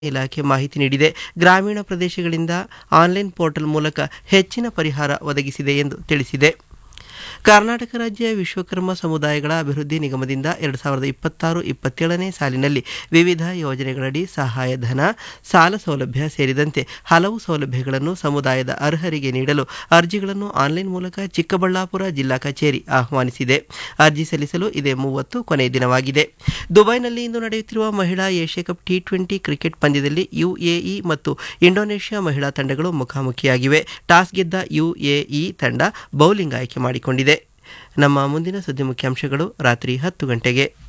ಇಲಾಖೆ ಮಾಹಿತಿ ನೀಡಿದೆ ಗ್ರಾಮೀಣ ಪ್ರದೇಶಗಳಿಂದ ಆನ್ಲೈನ್ ಪೋರ್ಟಲ್ ಮೂಲಕ ಹೆಚ್ಚಿನ ಪರಿಹಾರ ಒದಗಿಸಿದೆ ಎಂದು ತಿಳಿಸಿದೆ ಕರ್ನಾಟಕ ರಾಜ್ಯ ವಿಶ್ವಕರ್ಮ ಸಮುದಾಯಗಳ ಅಭಿವೃದ್ಧಿ ನಿಗಮದಿಂದ ಎರಡು ಸಾವಿರದ ಇಪ್ಪತ್ತಾರು ಇಪ್ಪತ್ತೇಳನೇ ಸಾಲಿನಲ್ಲಿ ವಿವಿಧ ಯೋಜನೆಗಳಡಿ ಸಹಾಯಧನ ಸಾಲ ಸೌಲಭ್ಯ ಸೇರಿದಂತೆ ಹಲವು ಸೌಲಭ್ಯಗಳನ್ನು ಸಮುದಾಯದ ಅರ್ಹರಿಗೆ ನೀಡಲು ಅರ್ಜಿಗಳನ್ನು ಆನ್ಲೈನ್ ಮೂಲಕ ಚಿಕ್ಕಬಳ್ಳಾಪುರ ಜಿಲ್ಲಾ ಕಚೇರಿ ಆಹ್ವಾನಿಸಿದೆ ಅರ್ಜಿ ಸಲ್ಲಿಸಲು ಇದೇ ಮೂವತ್ತು ಕೊನೆಯ ದಿನವಾಗಿದೆ ದುಬೈನಲ್ಲಿ ಇಂದು ನಡೆಯುತ್ತಿರುವ ಮಹಿಳಾ Asia cup T twenty cricket ಪಂದ್ಯದಲ್ಲಿ ಯುಎಇ ಮತ್ತು ಇಂಡೋನೇಷ್ಯಾ ಮಹಿಳಾ ತಂಡಗಳು ಮುಖಾಮುಖಿಯಾಗಿವೆ ಟಾಸ್ ಗೆದ್ದ ಯುಎಇ ತಂಡ ಬೌಲಿಂಗ್ ಆಯ್ಕೆ ಮಾಡಿಕೊಂಡಿದೆ ನಮ್ಮ ಮುಂದಿನ ಸುದ್ದಿ ಮುಖ್ಯಾಂಶಗಳು ರಾತ್ರಿ ಹತ್ತು ಗಂಟೆಗೆ